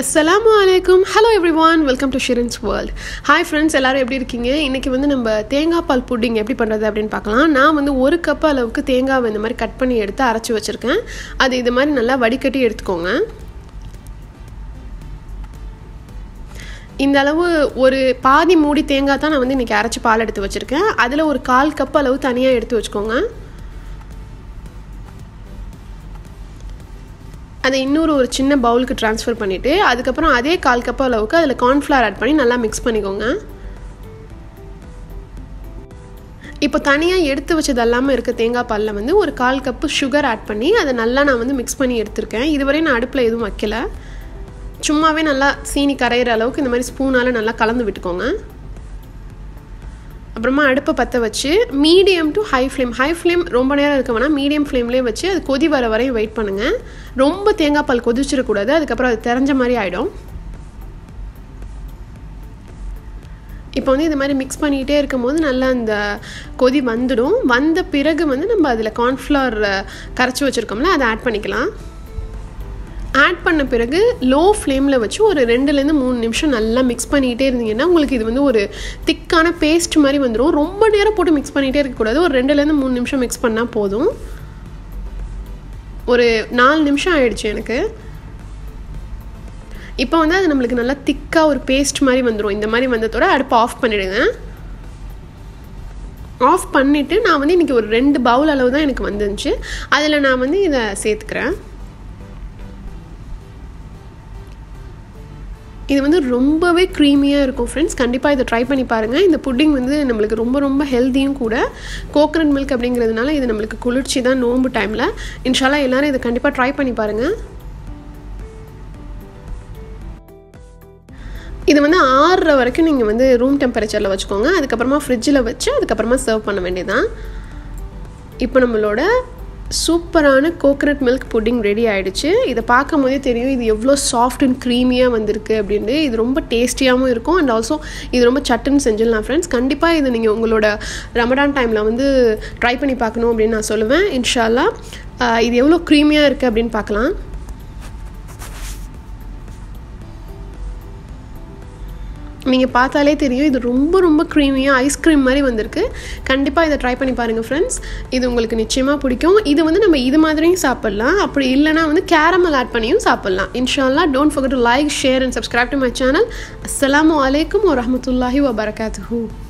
அஸ்ஸலாமு அலைக்கும் hello everyone welcome to ஷிரன்ஸ் வேர்ல்ட் ஹாய் ஃப்ரெண்ட்ஸ் எல்லாரும் எப்படி இருக்கீங்க இன்றைக்கி வந்து நம்ம தேங்காய் பால் புட்டிங் எப்படி பண்ணுறது அப்படின்னு பார்க்கலாம் நான் வந்து ஒரு கப் அளவுக்கு தேங்காவை இந்த மாதிரி கட் பண்ணி எடுத்து அரைச்சி வச்சுருக்கேன் அது இது மாதிரி நல்லா வடிகட்டி எடுத்துக்கோங்க இந்த அளவு ஒரு பாதி மூடி தேங்காய் தான் நான் வந்து இன்றைக்கி அரைச்சி பால் எடுத்து வச்சுருக்கேன் அதில் ஒரு கால் கப் அளவு தனியாக எடுத்து வச்சுக்கோங்க அதை இன்னொரு ஒரு சின்ன பவுலுக்கு ட்ரான்ஸ்ஃபர் பண்ணிவிட்டு அதுக்கப்புறம் அதே கால் கப் அளவுக்கு அதில் கார்ன்ஃப்ளவர் ஆட் பண்ணி நல்லா மிக்ஸ் பண்ணிக்கோங்க இப்போ தனியாக எடுத்து வச்சது எல்லாமே இருக்க தேங்காய் பாலில் வந்து ஒரு கால் கப்பு சுகர் ஆட் பண்ணி அதை நல்லா நான் வந்து மிக்ஸ் பண்ணி எடுத்திருக்கேன் இதுவரை நான் அடுப்பில் எதுவும் வைக்கல சும்மாவே நல்லா சீனி கரையிற அளவுக்கு இந்த மாதிரி ஸ்பூனால் நல்லா கலந்து விட்டுக்கோங்க அப்புறமா அடுப்பை பற்ற வச்சு medium to high flame high flame ரொம்ப நேரம் இருக்க வேணால் மீடியம் ஃப்ளேம்லேயே வச்சு அது கொதி வர வரையும் வெயிட் பண்ணுங்கள் ரொம்ப தேங்காய் பால் கொதிச்சிடக்கூடாது அதுக்கப்புறம் அது தெரிஞ்ச மாதிரி ஆகிடும் இப்போ வந்து இது மாதிரி மிக்ஸ் பண்ணிகிட்டே இருக்கும்போது நல்லா அந்த கொதி வந்துடும் வந்த பிறகு வந்து நம்ம அதில் கார்ன்ஃப்ளவர் கரைச்சி வச்சுருக்கோம்ல அதை ஆட் பண்ணிக்கலாம் ஆட் பண்ண பிறகு லோ ஃப்ளேமில் வச்சு ஒரு ரெண்டுலேருந்து மூணு நிமிஷம் நல்லா மிக்ஸ் பண்ணிகிட்டே இருந்தீங்கன்னா உங்களுக்கு இது வந்து ஒரு திக்கான பேஸ்ட் மாதிரி வந்துடும் ரொம்ப நேரம் போட்டு மிக்ஸ் பண்ணிகிட்டே இருக்கக்கூடாது ஒரு ரெண்டுலேருந்து மூணு நிமிஷம் மிக்ஸ் பண்ணால் போதும் ஒரு நாலு நிமிஷம் ஆயிடுச்சு எனக்கு இப்போ வந்து அது நம்மளுக்கு நல்லா திக்காக ஒரு பேஸ்ட் மாதிரி வந்துடும் இந்த மாதிரி வந்ததோட அடுப்பை ஆஃப் பண்ணிவிடுங்க ஆஃப் பண்ணிவிட்டு நான் வந்து இன்றைக்கி ஒரு ரெண்டு பவுல் அளவு தான் எனக்கு வந்துருந்துச்சு அதில் நான் வந்து இதை சேர்த்துக்கிறேன் இது வந்து ரொம்பவே க்ரீமியாக இருக்கும் ஃப்ரெண்ட்ஸ் கண்டிப்பாக இதை ட்ரை பண்ணி பாருங்கள் இந்த புட்டிங் வந்து நம்மளுக்கு ரொம்ப ரொம்ப ஹெல்த்தியும் கூட கோகனட் மில்க் அப்படிங்கிறதுனால இது நம்மளுக்கு குளிர்ச்சி தான் நோம்பு டைமில் இன்ஷால்லா எல்லோரும் இதை கண்டிப்பாக ட்ரை பண்ணி பாருங்கள் இது வந்து ஆறுற வரைக்கும் நீங்கள் வந்து ரூம் டெம்பரேச்சரில் வச்சுக்கோங்க அதுக்கப்புறமா ஃப்ரிட்ஜில் வச்சு அதுக்கப்புறமா சர்வ் பண்ண வேண்டியதான் இப்போ நம்மளோட சூப்பரான கோகனட் மில்க் புட்டிங் ரெடி ஆகிடுச்சு இதை பார்க்கும் போதே தெரியும் இது எவ்வளோ சாஃப்ட் அண்ட் க்ரீமியாக வந்திருக்கு அப்படின்ட்டு இது ரொம்ப டேஸ்டியாகவும் இருக்கும் அண்ட் ஆல்சோ இது ரொம்ப சட்டுன்னு செஞ்சிடலாம் ஃப்ரெண்ட்ஸ் கண்டிப்பாக இது நீங்கள் உங்களோட ரமடான் டைமில் வந்து ட்ரை பண்ணி பார்க்கணும் அப்படின்னு நான் சொல்லுவேன் இன்ஷால்லா இது எவ்வளோ க்ரீமியாக இருக்குது அப்படின்னு பார்க்கலாம் நீங்கள் பார்த்தாலே தெரியும் இது ரொம்ப ரொம்ப க்ரீமியாக ஐஸ்கிரீம் மாதிரி வந்திருக்கு கண்டிப்பாக இதை ட்ரை பண்ணி பாருங்கள் ஃப்ரெண்ட்ஸ் இது உங்களுக்கு நிச்சயமாக பிடிக்கும் இது வந்து நம்ம இது மாதிரியும் சாப்பிட்லாம் அப்படி இல்லைனா வந்து கேரமல் ஆட் பண்ணியும் சாப்பிட்லாம் இன்ஷால்லா don't forget to like share and subscribe to my channel அஸ்லாம் வலைக்கம் வரமத்துல்லாஹி வபரகாத்து